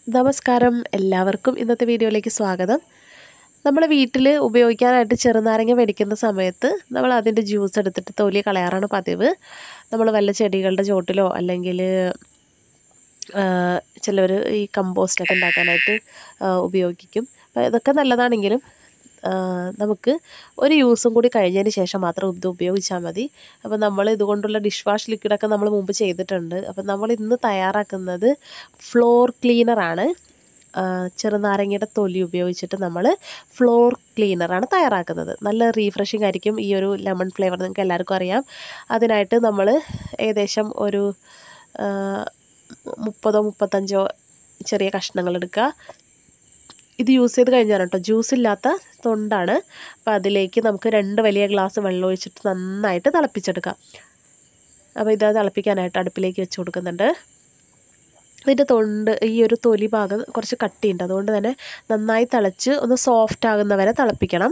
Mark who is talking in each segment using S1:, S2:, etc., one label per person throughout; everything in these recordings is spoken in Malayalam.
S1: നമസ്കാരം എല്ലാവർക്കും ഇന്നത്തെ വീഡിയോയിലേക്ക് സ്വാഗതം നമ്മൾ വീട്ടിൽ ഉപയോഗിക്കാനായിട്ട് ചെറുനാരങ്ങ മേടിക്കുന്ന സമയത്ത് നമ്മൾ അതിൻ്റെ ജ്യൂസ് എടുത്തിട്ട് തൊലി കളയാറാണ് പതിവ് നമ്മൾ വല്ല ചെടികളുടെ ചോട്ടിലോ അല്ലെങ്കിൽ ചിലവർ ഈ കമ്പോസ്റ്റൊക്കെ ഉണ്ടാക്കാനായിട്ട് ആ, ഉപയോഗിക്കും അപ്പോൾ ഇതൊക്കെ നല്ലതാണെങ്കിലും ആ, നമുക്ക് ഒരു യൂസും കൂടി കഴിഞ്ഞതിന് ശേഷം മാത്രം ഇത് ഉപയോഗിച്ചാൽ മതി അപ്പോൾ നമ്മൾ ഇതുകൊണ്ടുള്ള ഡിഷ് വാഷ് ലിക്വിഡൊക്കെ നമ്മൾ മുമ്പ് ചെയ്തിട്ടുണ്ട് അപ്പോൾ നമ്മൾ ഇന്ന് തയ്യാറാക്കുന്നത് ഫ്ലോർ ക്ലീനറാണ് ചെറുനാരങ്ങയുടെ തൊലി ഉപയോഗിച്ചിട്ട് നമ്മൾ ഫ്ലോർ ക്ലീനറാണ് തയ്യാറാക്കുന്നത് നല്ല റീഫ്രഷിംഗ് ആയിരിക്കും ഈ ഒരു ലെമൺ ഫ്ലേവർ നിങ്ങൾക്ക് എല്ലാവർക്കും അറിയാം അതിനായിട്ട് നമ്മൾ ഏകദേശം ഒരു ആ, മുപ്പതോ മുപ്പത്തഞ്ചോ ചെറിയ കഷ്ണങ്ങൾ എടുക്കുക ഇത് യൂസ് ചെയ്ത് കഴിഞ്ഞാൽ കേട്ടോ ജ്യൂസ് ഇല്ലാത്ത തൊണ്ടാണ് അപ്പോൾ അതിലേക്ക് നമുക്ക് രണ്ട് വലിയ ഗ്ലാസ് വെള്ളം ഒഴിച്ചിട്ട് നന്നായിട്ട് തിളപ്പിച്ചെടുക്കാം അപ്പോൾ ഇത് തിളപ്പിക്കാനായിട്ട് അടുപ്പിലേക്ക് വെച്ച് കൊടുക്കുന്നുണ്ട് ഇതിൻ്റെ തൊണ്ട് ഈ ഒരു തൊലി ഭാഗം കുറച്ച് കട്ടിയുണ്ട് അതുകൊണ്ട് തന്നെ നന്നായി തിളച്ച് ഒന്ന് സോഫ്റ്റ് ആകുന്നവരെ തിളപ്പിക്കണം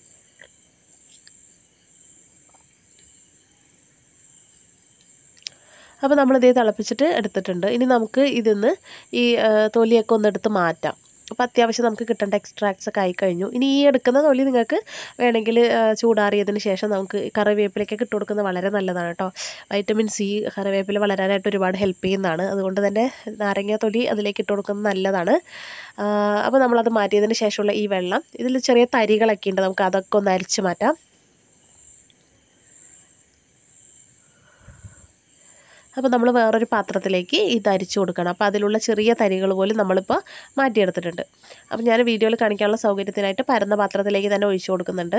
S1: അപ്പോൾ നമ്മളിതേ തിളപ്പിച്ചിട്ട് എടുത്തിട്ടുണ്ട് ഇനി നമുക്ക് ഇതിന്ന് ഈ ആ, തൊലിയൊക്കെ ഒന്ന് എടുത്ത് മാറ്റാം അപ്പോൾ അത്യാവശ്യം നമുക്ക് കിട്ടേണ്ട എക്സ്ട്രാക്ട്സ് ഒക്കെ ആയി കഴിഞ്ഞു ഇനി ഈ എടുക്കുന്ന തൊലി നിങ്ങൾക്ക് വേണമെങ്കിൽ ആ, ചൂടാറിയതിന് ശേഷം നമുക്ക് കറിവേപ്പിലൊക്കെ ഇട്ട് കൊടുക്കുന്നത് വളരെ നല്ലതാണ് കേട്ടോ വൈറ്റമിൻ സി കറിവേപ്പില വളരാനായിട്ട് ഒരുപാട് ഹെൽപ്പ് ചെയ്യുന്നതാണ് അതുകൊണ്ട് തന്നെ നാരങ്ങ തൊലി അതിലേക്ക് ഇട്ട് കൊടുക്കുന്നത് നല്ലതാണ് ആ, അപ്പോൾ നമ്മളത് മാറ്റിയതിന് ശേഷമുള്ള ഈ വെള്ളം ഇതിൽ ചെറിയ തരികളൊക്കെ ഉണ്ട് നമുക്ക് അതൊക്കെ ഒന്ന് അരിച്ച് മാറ്റാം അപ്പോൾ നമ്മൾ വേറൊരു പാത്രത്തിലേക്ക് ഇത് അരിച്ചു കൊടുക്കണം അപ്പോൾ അതിലുള്ള ചെറിയ തരികൾ പോലും നമ്മളിപ്പോൾ മാറ്റിയെടുത്തിട്ടുണ്ട് അപ്പോൾ ഞാൻ വീഡിയോയിൽ കാണിക്കാനുള്ള സൗകര്യത്തിനായിട്ട് പരന്ന പാത്രത്തിലേക്ക് തന്നെ ഒഴിച്ചു കൊടുക്കുന്നുണ്ട്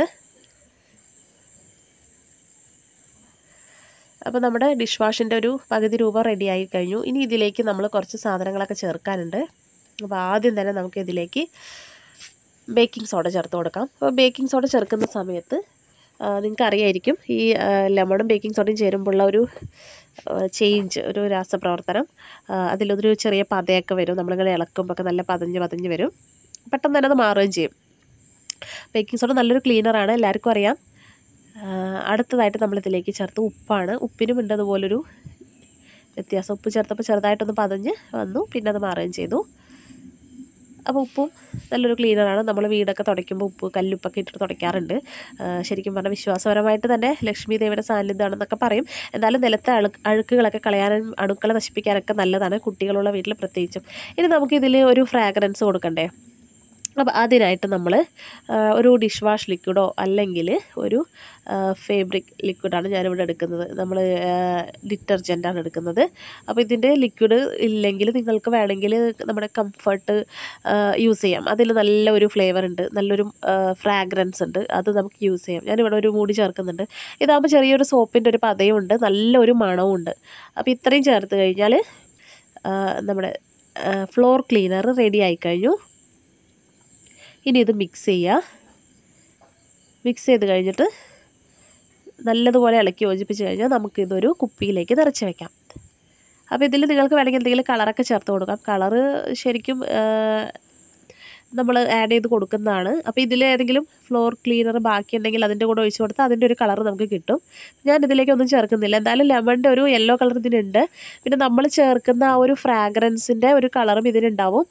S1: അപ്പോൾ നമ്മുടെ ഡിഷ് വാഷിൻ്റെ ഒരു പകുതി രൂപ റെഡി ആയി കഴിഞ്ഞു ഇനി ഇതിലേക്ക് നമ്മൾ കുറച്ച് സാധനങ്ങളൊക്കെ ചേർക്കാനുണ്ട് അപ്പോൾ ആദ്യം തന്നെ നമുക്ക് ഇതിലേക്ക് ബേക്കിംഗ് സോഡ ചേർത്ത് കൊടുക്കാം അപ്പോൾ ബേക്കിംഗ് സോഡ ചേർക്കുന്ന സമയത്ത് നിങ്ങൾക്ക് അറിയായിരിക്കും ഈ ആ, ലെമണും ബേക്കിംഗ് സോഡയും ചേരുമ്പോഴുള്ള ഒരു ചേഞ്ച് ഒരു രാസപ്രവർത്തനം ആ, അതിലൊരു ചെറിയ പതയൊക്കെ വരും നമ്മളിങ്ങനെ ഇളക്കുമ്പോൾ ഒക്കെ നല്ല പതഞ്ഞ് പതഞ്ഞ് വരും പെട്ടെന്ന് തന്നെ അത് മാറുകയും ചെയ്യും ബേക്കിംഗ് സോഡ നല്ലൊരു ക്ലീനറാണ് എല്ലാവർക്കും അറിയാം ആ, അടുത്തതായിട്ട് നമ്മളിതിലേക്ക് ചേർത്ത് ഉപ്പാണ് ഉപ്പിനും ഉണ്ട് അതുപോലൊരു വ്യത്യാസം ഉപ്പ് ചേർത്തപ്പോൾ ചെറുതായിട്ടൊന്ന് പതഞ്ഞ് വന്നു പിന്നെ അത് മാറുകയും ചെയ്തു അപ്പോൾ ഉപ്പും നല്ലൊരു ക്ലീനറാണ് നമ്മൾ വീടൊക്കെ തുടയ്ക്കുമ്പോൾ ഉപ്പ് കല്ലുപ്പൊക്കെ ഇട്ടിട്ട് തുടയ്ക്കാറുണ്ട് ആ, ശരിക്കും പറഞ്ഞാൽ വിശ്വാസപരമായിട്ട് തന്നെ ലക്ഷ്മി ദേവിയുടെ സാന്നിധ്യമാണെന്നൊക്കെ പറയും എന്നാലും നിലത്തെ അഴു അഴുക്കുകളൊക്കെ കളയാനും അണുക്കളെ നശിപ്പിക്കാനൊക്കെ നല്ലതാണ് കുട്ടികളുള്ള വീട്ടിൽ പ്രത്യേകിച്ചും ഇനി നമുക്കിതിൽ ഒരു ഫ്രാഗ്രൻസ് കൊടുക്കണ്ടേ അപ്പോൾ അതിനായിട്ട് നമ്മൾ ഒരു ഡിഷ് വാഷ് ലിക്വിഡോ അല്ലെങ്കിൽ ഒരു ഫേബ്രിക് ലിക്വിഡാണ് ഞാനിവിടെ എടുക്കുന്നത് നമ്മൾ ഡിറ്റർജൻറ്റാണ് എടുക്കുന്നത് അപ്പോൾ ഇതിൻ്റെ ലിക്വിഡ് ഇല്ലെങ്കിൽ നിങ്ങൾക്ക് വേണമെങ്കിൽ നമ്മുടെ കംഫർട്ട് യൂസ് ചെയ്യാം അതിൽ നല്ല ഒരു ഫ്ലേവർ ഉണ്ട് നല്ലൊരു ഫ്രാഗ്രൻസ് ഉണ്ട് അത് നമുക്ക് യൂസ് ചെയ്യാം ഞാനിവിടെ ഒരു മൂടി ചേർക്കുന്നുണ്ട് ഇതാകുമ്പോൾ ചെറിയൊരു സോപ്പിൻ്റെ ഒരു പതയും ഉണ്ട് നല്ലൊരു മണവും ഉണ്ട് അപ്പോൾ ഇത്രയും ചേർത്ത് കഴിഞ്ഞാൽ ആ, നമ്മുടെ ഫ്ലോർ ക്ലീനർ റെഡി ആയി കഴിഞ്ഞു ഇനി ഇത് മിക്സ് ചെയ്യുക മിക്സ് ചെയ്ത് കഴിഞ്ഞിട്ട് നല്ലതുപോലെ ഇളക്കി യോജിപ്പിച്ച് കഴിഞ്ഞാൽ നമുക്കിതൊരു കുപ്പിയിലേക്ക് നിറച്ച് വെക്കാം അപ്പോൾ ഇതിൽ നിങ്ങൾക്ക് വേണമെങ്കിൽ എന്തെങ്കിലും കളറൊക്കെ ചേർത്ത് കൊടുക്കാം കളറ് ശരിക്കും നമ്മൾ ആഡ് ചെയ്ത് കൊടുക്കുന്നതാണ് അപ്പോൾ ഇതിൽ ഏതെങ്കിലും ഫ്ലോർ ക്ലീനർ ബാക്കിയുണ്ടെങ്കിൽ അതിൻ്റെ കൂടെ ഒഴിച്ച് കൊടുത്താൽ അതിൻ്റെ ഒരു കളർ നമുക്ക് കിട്ടും ഞാൻ ഇതിലേക്കൊന്നും ചേർക്കുന്നില്ല എന്തായാലും ലെമണിൻ്റെ ഒരു യെല്ലോ കളർ ഇതിനുണ്ട് പിന്നെ നമ്മൾ ചേർക്കുന്ന ആ ഒരു ഫ്രാഗ്രൻസിൻ്റെ ഒരു കളറും ഇതിനുണ്ടാവും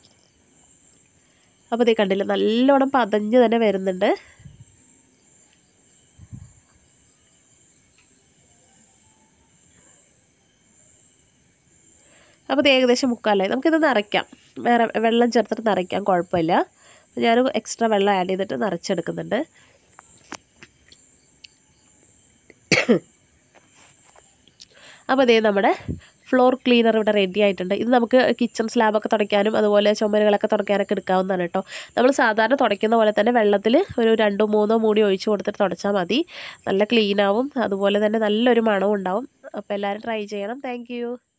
S1: അപ്പോൾ ഇതേ കണ്ടില്ല നല്ലോണം പതഞ്ഞ് തന്നെ വരുന്നുണ്ട് അപ്പോൾ ഇത് ഏകദേശം മുക്കാലായി നമുക്കിത് നിറയ്ക്കാം വേറെ വെള്ളം ചേർത്തിട്ട് നിറയ്ക്കാം കുഴപ്പമില്ല ഞാൻ എക്സ്ട്രാ വെള്ളം ആഡ് ചെയ്തിട്ട് നിറച്ചെടുക്കുന്നുണ്ട് അപ്പോൾ അതേ നമ്മുടെ ഫ്ലോർ ക്ലീനർ ഇവിടെ റെഡി ആയിട്ടുണ്ട് ഇത് നമുക്ക് കിച്ചൺ സ്ലാബൊക്കെ തുടയ്ക്കാനും അതുപോലെ ചുമരുകളൊക്കെ തുടയ്ക്കാനൊക്കെ എടുക്കാവുന്നതാണ് കേട്ടോ നമ്മൾ സാധാരണ തുടയ്ക്കുന്ന പോലെ തന്നെ വെള്ളത്തിൽ ഒരു രണ്ടോ മൂന്നോ മൂടി ഒഴിച്ച് കൊടുത്തിട്ട് തുടച്ചാൽ മതി നല്ല ക്ലീനാവും അതുപോലെ തന്നെ നല്ലൊരു മണവും ഉണ്ടാവും അപ്പോൾ എല്ലാവരും ട്രൈ ചെയ്യണം താങ്ക്